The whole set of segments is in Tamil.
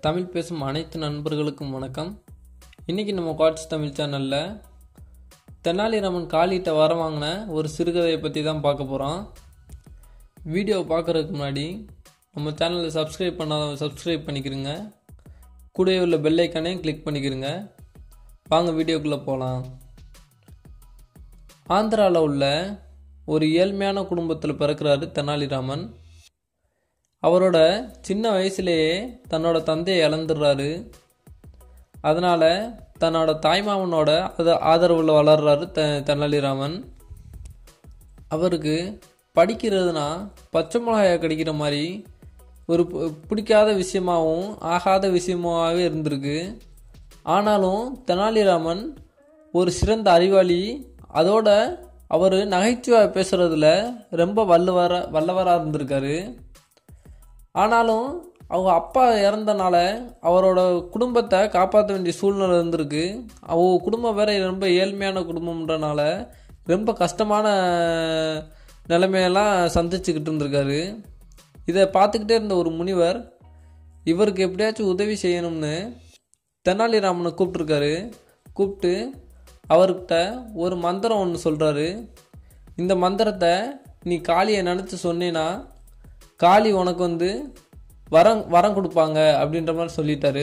தமிழ் பேசும் அனைத்து நண்பர்களுக்கும் வணக்கம் இன்றைக்கி நம்ம குவாட்ஸ் தமிழ் சேனலில் தெனாலிராமன் காளிகிட்ட வர வாங்கின ஒரு சிறுகதையை பற்றி தான் பார்க்க போகிறோம் வீடியோ பார்க்குறதுக்கு முன்னாடி நம்ம சேனலை சப்ஸ்கிரைப் பண்ணாதவங்க சப்ஸ்கிரைப் பண்ணிக்கிறங்க கூடவே உள்ள பெல் ஐக்கானையும் கிளிக் பண்ணிக்கிறங்க வாங்க வீடியோக்குள்ளே போகலாம் ஆந்திராவில் உள்ள ஒரு ஏழ்மையான குடும்பத்தில் பிறக்கிறாரு தெனாலிராமன் அவரோட சின்ன வயசுலேயே தன்னோட தந்தையை இழந்துடுறாரு அதனால் தன்னோட தாய்மாமனோட அது ஆதரவில் வளர்றாரு த தெனாலிராமன் அவருக்கு படிக்கிறதுனா பச்சை மிளகாயை கடிக்கிற மாதிரி ஒரு பு- பிடிக்காத விஷயமாகவும் ஆகாத விஷயமாகவே இருந்திருக்கு ஆனாலும் தெனாலிராமன் ஒரு சிறந்த அறிவாளி அதோட அவர் நகைச்சுவை பேசுகிறதுல ரொம்ப வல்லவர வல்லவராக இருந்திருக்காரு ஆனாலும் அவங்க அப்பா இறந்தனால அவரோட குடும்பத்தை காப்பாற்ற வேண்டிய சூழ்நிலை இருந்திருக்கு அவங்க குடும்பம் வேற ரொம்ப ஏழ்மையான குடும்பம்ன்றனால ரொம்ப கஷ்டமான நிலைமையெல்லாம் சந்திச்சுக்கிட்டு இருந்திருக்காரு இதை பார்த்துக்கிட்டே இருந்த ஒரு முனிவர் இவருக்கு எப்படியாச்சும் உதவி செய்யணும்னு தெனாலிராமனை கூப்பிட்ருக்காரு கூப்பிட்டு அவர்கிட்ட ஒரு மந்திரம் ஒன்று சொல்கிறாரு இந்த மந்திரத்தை நீ காளியை நினச்சி சொன்னேன்னா காளி உனக்கு வந்து வரம் வரம் கொடுப்பாங்க அப்படின்ற மாதிரி சொல்லிட்டாரு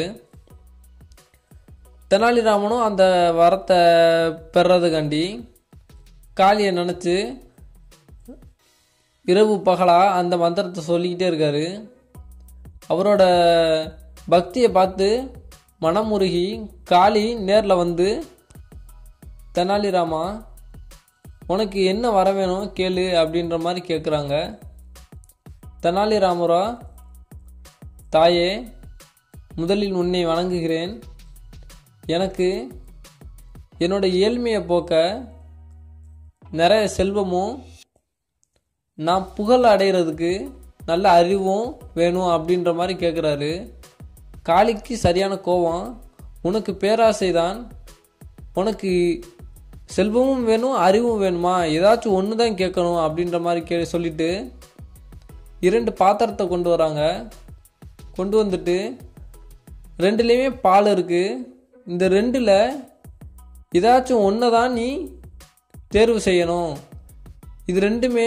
தெனாலிராமனும் அந்த வரத்தை பெறதுக்காண்டி காளியை நினச்சி இரவு பகலா அந்த மந்திரத்தை சொல்லிக்கிட்டே இருக்காரு அவரோட பக்தியை பார்த்து மனமுருகி காளி நேரில் வந்து தெனாலிராமா உனக்கு என்ன வர வேணும் கேளு அப்படின்ற மாதிரி கேட்குறாங்க தெனாலிராமரா தாயே முதலில் உன்னை வணங்குகிறேன் எனக்கு என்னோட ஏழ்மையை போக்க நிறைய செல்வமும் நான் புகழ் அடைகிறதுக்கு நல்ல அறிவும் வேணும் அப்படின்ற மாதிரி கேட்குறாரு காளிக்கு சரியான கோபம் உனக்கு பேராசை தான் உனக்கு செல்வமும் வேணும் அறிவும் வேணுமா ஏதாச்சும் ஒன்று தான் கேட்கணும் அப்படின்ற மாதிரி கே சொல்லிட்டு இரண்டு பாத்திரத்தை கொண்டு வராங்க கொண்டு வந்துட்டு ரெண்டுலேயுமே பால் இருக்குது இந்த ரெண்டில் ஏதாச்சும் ஒன்றை தான் நீ தேர்வு செய்யணும் இது ரெண்டுமே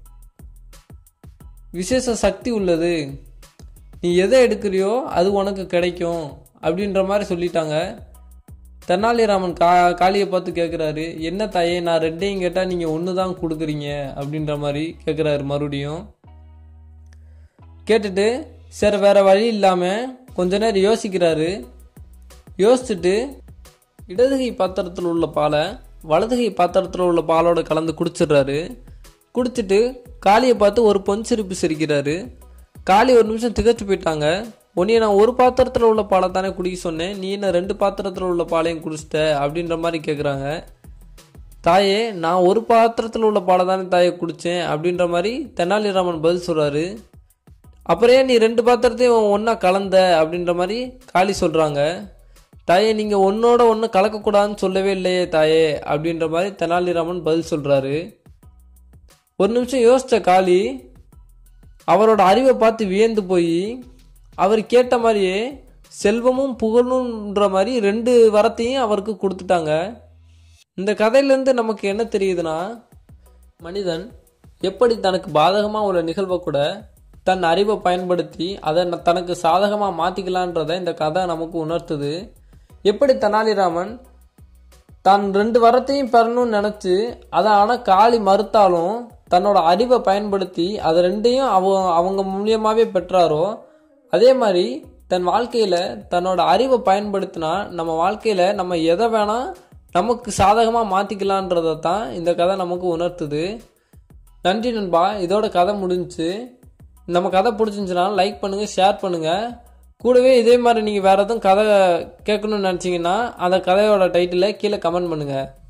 விசேஷ சக்தி உள்ளது நீ எதை எடுக்கிறியோ அது உனக்கு கிடைக்கும் அப்படின்ற மாதிரி சொல்லிட்டாங்க தெனாலிராமன் கா காளியை பார்த்து கேட்குறாரு என்ன தாயே நான் ரெண்டையும் கேட்டால் நீங்கள் ஒன்று தான் கொடுக்குறீங்க அப்படின்ற மாதிரி கேட்குறாரு மறுபடியும் கேட்டுட்டு சரி வேற வழி இல்லாமல் கொஞ்ச நேரம் யோசிக்கிறாரு யோசிச்சுட்டு இடதுகை பாத்திரத்தில் உள்ள பாலை வலதுகை பாத்திரத்தில் உள்ள பாலோட கலந்து குடிச்சிடுறாரு குடிச்சிட்டு காளியை பார்த்து ஒரு பொன் சிரிப்பு சிரிக்கிறாரு காளி ஒரு நிமிஷம் திகச்சு போயிட்டாங்க உன்னைய நான் ஒரு பாத்திரத்தில் உள்ள பாலை தானே குடிக்க சொன்னேன் நீ என்ன ரெண்டு பாத்திரத்தில் உள்ள பாலையும் குடிச்சிட்ட அப்படின்ற மாதிரி கேட்குறாங்க தாயே நான் ஒரு பாத்திரத்தில் உள்ள பாலை தானே தாயை குடித்தேன் அப்படின்ற மாதிரி தெனாலிராமன் பதில் சொல்கிறாரு அப்புறம் ஏன் நீ ரெண்டு பாத்திரத்தையும் ஒன்றா கலந்த அப்படின்ற மாதிரி காளி சொல்கிறாங்க தாயே நீங்கள் ஒன்றோட ஒன்று கலக்கக்கூடாதுன்னு சொல்லவே இல்லையே தாயே அப்படின்ற மாதிரி தெனாலிராமன் பதில் சொல்கிறாரு ஒரு நிமிஷம் யோசித்த காளி அவரோட அறிவை பார்த்து வியந்து போய் அவர் கேட்ட மாதிரியே செல்வமும் புகழுன்ற மாதிரி ரெண்டு வரத்தையும் அவருக்கு கொடுத்துட்டாங்க இந்த கதையிலேருந்து நமக்கு என்ன தெரியுதுன்னா மனிதன் எப்படி தனக்கு பாதகமாக உள்ள நிகழ்வை கூட தன் அறிவை பயன்படுத்தி அதை ந- தனக்கு சாதகமாக மாற்றிக்கலான்றதை இந்த கதை நமக்கு உணர்த்துது எப்படி தெனாலிராமன் தான் ரெண்டு வரத்தையும் பெறணும்னு நினச்சி அதை ஆனால் காளி மறுத்தாலும் தன்னோட அறிவை பயன்படுத்தி அதை ரெண்டையும் அவ அவங்க மூலியமாகவே பெற்றாரோ அதே மாதிரி தன் வாழ்க்கையில் தன்னோட அறிவை பயன்படுத்தினா நம்ம வாழ்க்கையில் நம்ம எதை வேணால் நமக்கு சாதகமாக மாற்றிக்கலான்றதை தான் இந்த கதை நமக்கு உணர்த்துது நன்றி நண்பா இதோட கதை முடிஞ்சுச்சு நம்ம கதை பிடிச்சிருந்துச்சுன்னா லைக் பண்ணுங்கள் ஷேர் பண்ணுங்கள் கூடவே இதே மாதிரி நீங்கள் வேறு எதுவும் கதை கேட்கணும்னு நினச்சிங்கன்னா அந்த கதையோட டைட்டிலை கீழே கமெண்ட் பண்ணுங்கள்